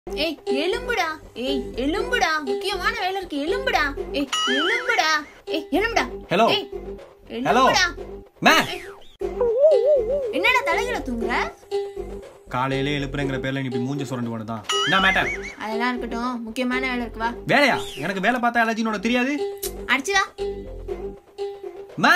ஏய் எலும்புடா ஏய் எலும்புடா முக்கியமான வேலை இருக்கு எலும்புடா ஏய் எலும்புடா ஏய் எலும்புடா Hello. ஏய் Hello. எலும்புடா மே என்னடா தலைகளை தூங்குற காலையிலே எழுப்புறேங்கிற பேர்ல நீ இப்படி மூஞ்ச சுரண்டு போனதான் என்ன மேட்டர் அதெல்லாம் இருக்கட்டும் முக்கியமான வேலை இருக்கு வா வேலையா எனக்கு வேலை பார்த்தா அலர்ஜினோட தெரியாது அடிச்சுதா மா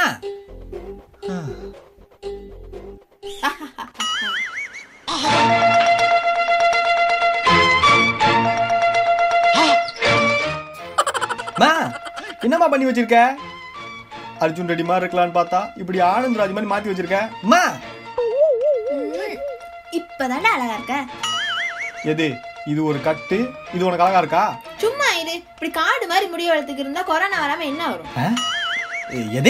மா என்னம்மா பண்ணி வச்சிருக்க அர்ஜுன் ரெட்டி மாதிரி இருக்கலாம்னு பார்த்தா இப்படி ஆனந்த் ராஜ் மாதிரி மாத்தி வச்சிருக்க மா இப்பதானே அழகா இருக்க எது இது ஒரு கட்டு இது உனக்கு அழகா இருக்கா சும்மா இரு இப்படி காடு மாதிரி முடி வளர்த்துக்கு இருந்தா கொரோனா வராம என்ன வரும் ஆ? ஏ, எது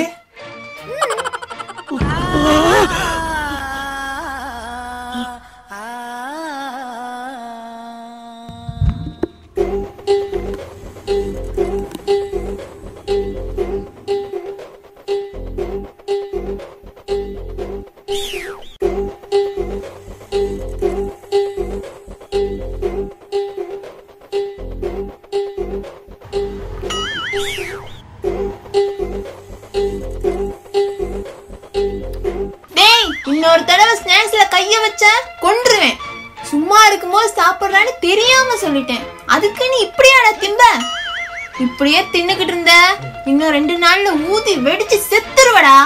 டேய் இன்னொரு தடவை ஸ்நாக்ஸ்ல கைய வச்ச கொன்றுவேன் சும்மா இருக்கும்போது சாப்பிடுறான்னு தெரியாம சொல்லிட்டேன் அதுக்கு நீ இப்படியாடா திம்ப இப்படியே தின்னுக்கிட்டு இருந்த இன்னும் ரெண்டு நாள்ல ஊதி வெடிச்சு செத்துருவடா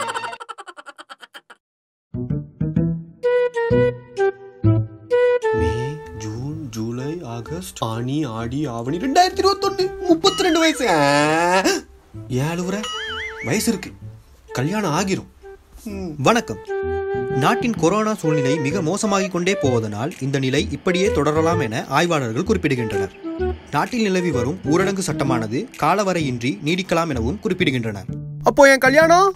மே ஜூன் ஜூலை ஆகஸ்ட் ஆனி ஆடி ஆவணி ரெண்டாயிரத்தி இருபத்தொன்னு முப்பத்தி ரெண்டு வயசு ஆ, ஏன் அழுவுற வயசு இருக்கு கல்யாணம் ஆகிரும் வணக்கம் நாட்டின் கொரோனா சூழ்நிலை மிக மோசமாகிக் கொண்டே போவதனால் இந்த நிலை இப்படியே தொடரலாம் என ஆய்வாளர்கள் குறிப்பிடுகின்றனர் நாட்டில் நிலவி வரும் ஊரடங்கு சட்டமானது காலவரையின்றி நீடிக்கலாம் எனவும் குறிப்பிடுகின்றனர் அப்போ என் கல்யாணம்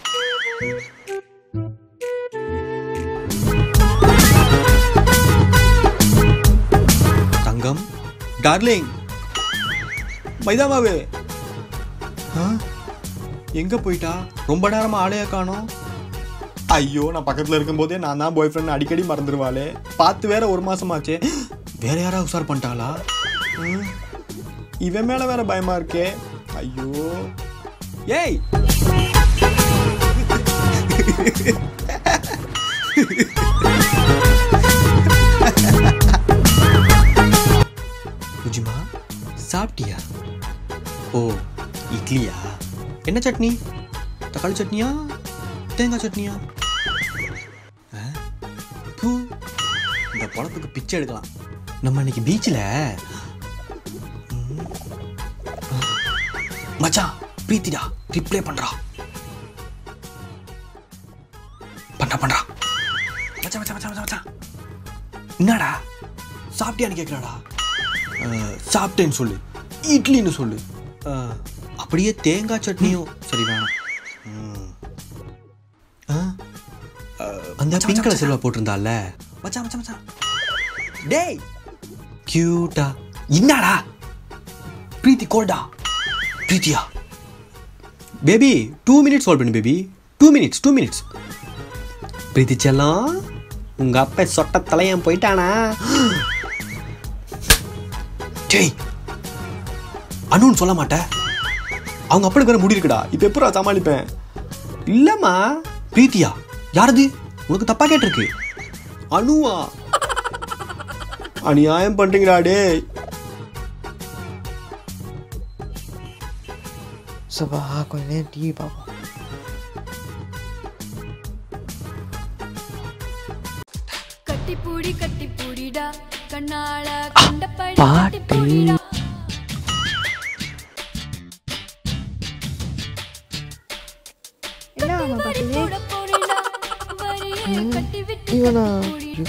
தங்கம் டார்லிங் மைதாமாவே ஆ? எங்க போயிட்டா ரொம்ப நேரமா ஆளைய காணோம் ஐயோ நான் பக்கத்துல இருக்கும்போதே நான் தான் பாய் ஃப்ரெண்ட் அடிக்கடி மறந்துடுவாளே பார்த்து வேற ஒரு மாசமாச்சே வேற யாரா உசார் பண்ணிட்டாளா ம். இவன் மேல வேற பயமா இருக்கே ஐயோ ஏய் புஜிமா சாப்பிட்டியா ஓ இட்லியா என்ன சட்னி தக்காளி சட்னியா தேங்காய் சட்னியா ஆ? பூ இந்த பொழப்புக்கு பிச்சை எடுக்கலாம் நம்ம இன்னைக்கு பீச்சில் மச்சான் பிரீத்திடா ரிப்ளை பண்றா பண்றா பண்றா மச்சான் மச்சான் மச்சான் மச்சான், மச்சான் என்னடா சாப்பிட்டியான்னு கேட்குறாடா சாப்பிட்டேன்னு சொல்லு இட்லின்னு சொல்லு அஹ், அப்படியே தேங்காய் சட்னியும் சரி வேணாம் ம். ஆ? அஹ், அந்த பிங்க் கலர் செல்வா போட்டிருந்தால மச்சான் மச்சான் மச்சான் டேய் கியூட்டா என்னடா பிரீத்தி கோல்டா பிரீத்தியா பேபி டூ மினிட்ஸ் ஹோல்ட் பண்ணு baby two minutes two minutes Preethi செல்லம் உங்க அப்பா சொட்ட தலையன் போயிட்டானா டேய் அனுன்னு சொல்ல மாட்டேன் அவங்க அப்பனுக்கு வேற முடி இருக்குடா இப்ப எப்படா சமாளிப்பேன் இல்லம்மா பிரீத்தியா யாரது உனக்கு தப்பா கேட்டிருக்கு அனுவா அநியாயம் பண்றீங்கடா டேய் சபா கொஞ்ச நேரம் டிவி பார்ப்போம் கட்டிப்பூடி கட்டிப்பூடிடா கண்ணால கண்டபடி கட்டிப்பூடிடா என்ன மாமா கட்டி பாக்குது போட போறீடா வரியே கட்டி விட்டு இவனா கட்டிப்பூடி.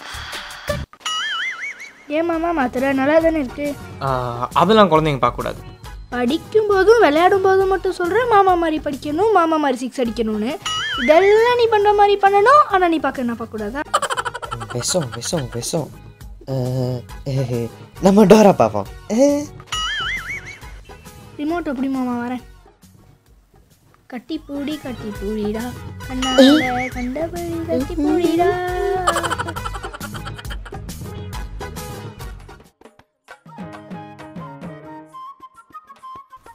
ஏன் மாமா மாத்திர நல்லா தானே இருக்கு ஆஹ், அதெல்லாம் குழந்தைங்க பார்க்கக்கூடாது படிக்கும் போதும் விளையாடும் போதும் மட்டும் சொல்கிறேன் மாமா மாதிரி படிக்கணும் மாமா மாதிரி சிக்ஸ் அடிக்கணும்னு இதெல்லாம் நீ பண்ணுற மாதிரி பண்ணணும் ஆனால் நீ பார்க்க நான் பார்க்கக்கூடாதா விஷம் விஷம் விஷம் அஹ், eh, நம்ம டோரா பார்ப்போம் eh. ரிமோட் எப்படி மாமா வரேன் கட்டி பூடி கட்டி பூடிடா கண்ணால கண்டபடி கட்டி பூடிடா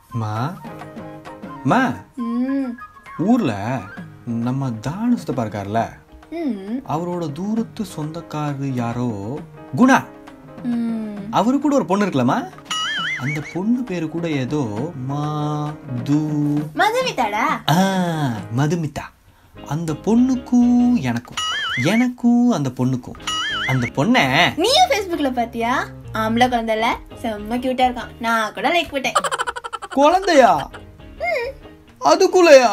மா மா ம் ஊர்ல நம்ம தானு சித்தப்பா இருக்கார்ல ம் அவரோட தூரத்து சொந்தக்காரரு யாரோ குணா ம் அவரு கூட ஒரு பொண்ணு இருக்குல்லம்மா அந்த பொண்ணு பேரு கூட ஏதோ மா து மதுமிதாடா ஆ மதுமிதா அந்த பொண்ணுக்கும் எனக்கும் எனக்கும் அந்த பொண்ணுக்கும் அந்த பொண்ணை நீயும் ஃபேஸ்புக்ல பாத்தியா ஆம்பளை குழந்தைல செம்ம கியூட்டா இருக்கான் நான் கூட லைக் போட்டேன் குழந்தையா அதுக்குள்ளயா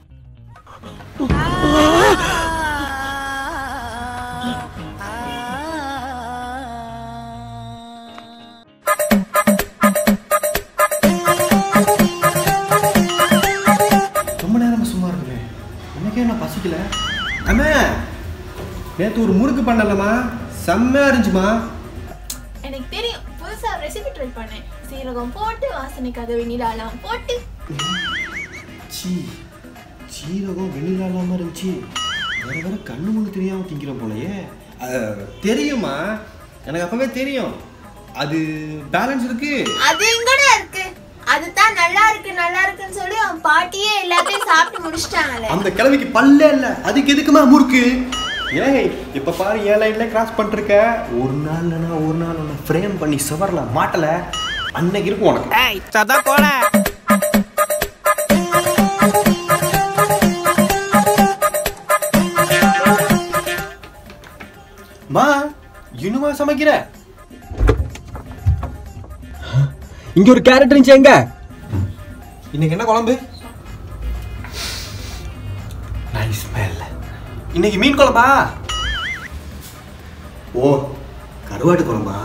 ரொம்ப நேரமா சும்மா இருக்குமே எனக்கே நான் பசிக்கல அம்மா நேற்று ஒரு முறுக்கு பண்ணலம்மா செம்மையா இருந்துச்சுமா எனக்கு தெரியும் புதுசா ரெசிபி ட்ரை பண்ணேன் சீரகம் போட்டு வாசனைக்காக வெண்ணிலாலாம் போட்டு சீ சீரகம் வெண்ணிலா இல்லாம இருந்துச்சு வேற வேற கண்ணு முன்னு தெரியாம திங்கிறோம் போலயே அஹ், தெரியுமா எனக்கு அப்பவே தெரியும் அது பேலன்ஸ் இருக்கு அது எங்கட இருக்கு அதுதான் நல்லா இருக்கு நல்லா இருக்குன்னு சொல்லி அவன் பாட்டியே எல்லாத்தையும் சாப்பிட்டு முடிச்சிட்டாங்களே அந்த கிழவிக்கு பல்லே இல்ல அதுக்கு எதுக்குமா முறுக்கு ஏய் இப்ப பாரு ஏன் லைன்ல கிராஸ் பண்ணிருக்க ஒரு நாள் இல்லைன்னா ஒரு நாள் உன்னை ஃப்ரேம் பண்ணி சுவர்ல மாட்டல அன்னைக்கு இருக்கும் உனக்கு மா இன்னுமா சமைக்கிற இங்க ஒரு கேரட் இருந்துச்சு எங்க இன்னைக்கு என்ன குழம்பு நைஸ் ஸ்மெல் இன்னைக்கு மீன் குழம்பா ஓ கருவாட்டு குழம்பா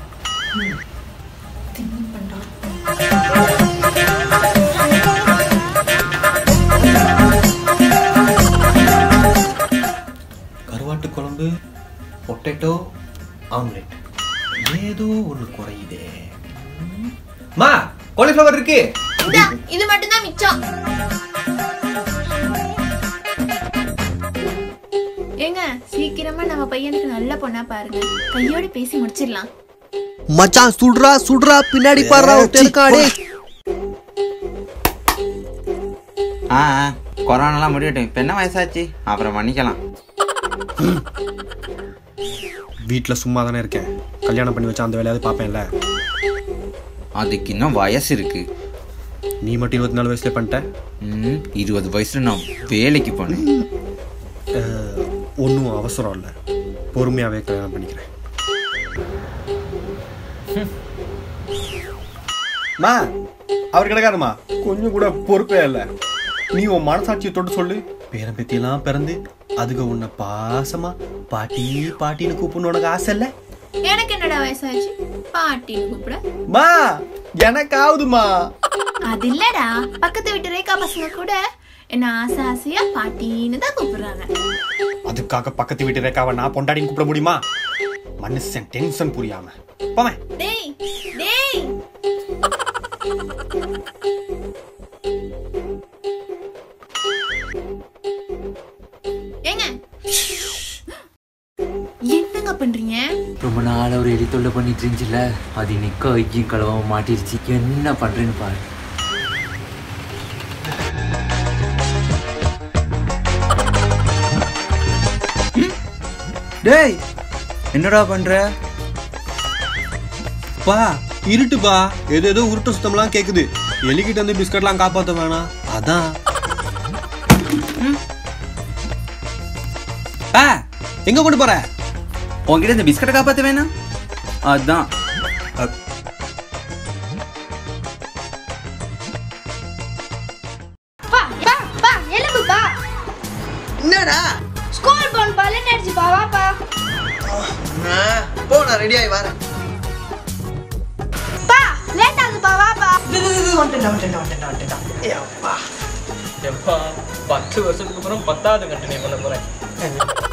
கருவாட்டு குழம்பு பொட்டேட்டோ ஆம்லெட் ஏதோ ஒன்று குறையுதே மா காலிஃப்ளவர் இருக்கு இந்தா, இது மட்டும்தான் மிச்சம் ஏங்க சீக்கிரமா நம்ம பையனுக்கு நல்ல பொண்ணா பாருங்க கையோட பேசி முடிச்சிடலாம் மச்சான் சுடுறா சுடுறா பின்னாடி பாடுறா தெலுக்காடே ஆ ஆ, கொரோனாலாம் முடியட்டும் இப்போ என்ன வயசாச்சு அப்புறம் பண்ணிக்கலாம் வீட்டில் சும்மா தானே இருக்கேன் கல்யாணம் பண்ணி வச்சா அந்த வேலையாவது பார்ப்பேன்ல அதுக்கு இன்னும் வயசு இருக்கு நீ மட்டும் இருபத்தி நாலு வயசுல பண்ணிட்ட ம் இருபது வயசுல நான் வேலைக்கு போனேன் ஒன்றும் அவசரம் இல்லை பொறுமையாகவே கல்யாணம் பண்ணிக்கிறேன் மா அவர் கிடைக்காதுமா கொஞ்சம் கூட பொறுப்பே இல்லை நீ உன் மனசாட்சியை தொட்டு சொல்லு பேரன் பேத்தியெல்லாம் பிறந்து அதுக்கு உன்னை பாசமா பாட்டி பாட்டின்னு கூப்பிடணும் உனக்கு ஆசை இல்லை எனக்கு என்னடா வயசாச்சு பாட்டின்னு கூப்பிட மா எனக்கு ஆகுதுமா அது இல்லடா பக்கத்து வீட்டு ரேகா பசங்க கூட என்ன ஆசை ஆசையா பாட்டின்னு தான் கூப்பிடுறாங்க அதுக்காக பக்கத்து வீட்டு ரேக்காவை நான் பொண்டாடின்னு கூப்பிட முடியுமா மனுஷன் டென்ஷன் புரியாம போவேன் டேய் டேய் ஏங்க என்னங்க பண்றீங்க ரொம்ப நாள் ஒரு எலி தொல்லை பண்ணிட்டு இருந்துச்சுல அது இன்னைக்கு கையும் கலவாம மாட்டிருச்சு என்ன பண்றேன்னு பாரு டேய் என்னடா பண்ற பா இருட்டுப்பா ஏதோ ஏதோ உருட்டு சுத்தம்லாம் கேக்குது எலிக்கிட்ட வந்து பிஸ்கட்லாம் காப்பாத்த வேணாம் அதான் ஆ எங்க கொண்டு போற உன்கிட்ட இந்த பிஸ்கட்டை காப்பாத்த வேணாம் அதான் பா பா பா எலும்பு பா என்னடா ஸ்கூல் போன் பா லேட் ஆயிடுச்சு பா வாப்பா போ நான் ரெடி ஆகி வரேன் பா லேட் ஆகுது பா வாப்பா எப்பா பத்து வருஷத்துக்கு அப்புறம் பத்தாவது கண்டினியூ பண்ண போறேன்